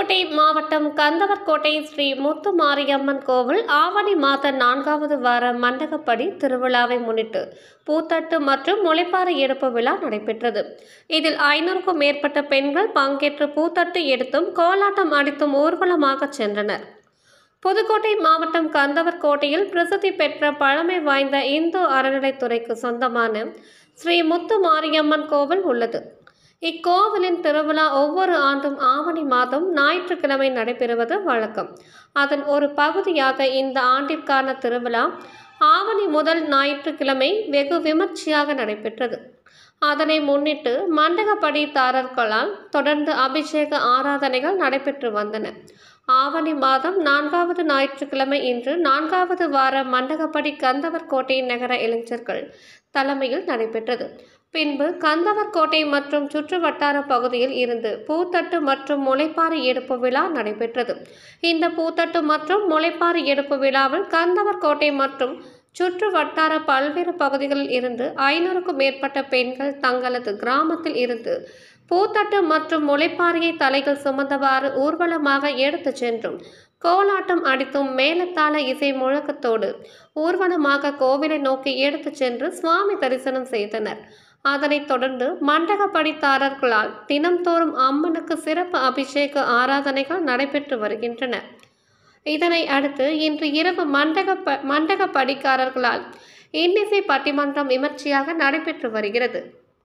புதுக்கோட்டை மாவட்டம் கந்தவர்கோட்டை ஸ்ரீ முத்து மாரியம்மன் கோவில் ஆவணி மாத நான்காவது வார மண்டகப்படி திருவிழாவை முன்னிட்டு பூத்தட்டு மற்றும் முளைப்பாறை எடுப்பு விழா நடைபெற்றது இதில் ஐநூறுக்கும் மேற்பட்ட பெண்கள் பங்கேற்று பூத்தட்டு எடுத்தும் கோலாட்டம் அடித்தும் ஊர்வலமாக சென்றனர் புதுக்கோட்டை மாவட்டம் கந்தவர்கோட்டையில் பிரசித்தி பெற்ற பழமை வாய்ந்த இந்து அறநிலைத்துறைக்கு சொந்தமான ஸ்ரீ முத்து மாரியம்மன் கோவில் உள்ளது இக்கோவிலின் திருவிழா ஒவ்வொரு ஆண்டும் ஆவணி மாதம் ஞாயிற்றுக்கிழமை நடைபெறுவது வழக்கம் அதன் ஒரு பகுதியாக இந்த ஆண்டிற்கான திருவிழா ஆவணி முதல் ஞாயிற்றுக்கிழமை வெகு விமர்சையாக நடைபெற்றது அதனை முன்னிட்டு மண்டகப்படிதாரர்களால் தொடர்ந்து அபிஷேக ஆராதனைகள் நடைபெற்று வந்தன ஆவணி மாதம் நான்காவது ஞாயிற்றுக்கிழமை இன்று நான்காவது வார மண்டகப்படி கந்தவர்கோட்டை நகர இளைஞர்கள் தலைமையில் நடைபெற்றது பின்பு கந்தவர்கோட்டை மற்றும் சுற்று வட்டார பகுதியில் இருந்து பூத்தட்டு மற்றும் முளைப்பாறை எடுப்பு விழா நடைபெற்றது இந்த பூத்தட்டு மற்றும் முளைப்பாறை எடுப்பு விழாவில் கந்தவர்கோட்டை மற்றும் சுற்று வட்டார பல்வேறு பகுதிகளில் இருந்து ஐநூறுக்கும் மேற்பட்ட பெண்கள் தங்களது கிராமத்தில் இருந்து பூத்தட்டு மற்றும் முளைப்பாறையை தலைகள் சுமந்தவாறு ஊர்வலமாக எடுத்துச் சென்றும் கோலாட்டம் அடித்தும் மேலத்தாள இசை முழக்கத்தோடு ஊர்வலமாக கோவிலை நோக்கி எடுத்துச் சென்று சுவாமி தரிசனம் செய்தனர் அதனைத் தொடர்ந்து மண்டகப்படித்தாரர்களால் தினம்தோறும் அம்மனுக்கு சிறப்பு அபிஷேக ஆராதனைகள் நடைபெற்று வருகின்றன இதனை அடுத்து இன்று இரவு மண்டக ப மண்டக படிக்காரர்களால் இன்னிசை பட்டிமன்றம் விமர்சையாக நடைபெற்று வருகிறது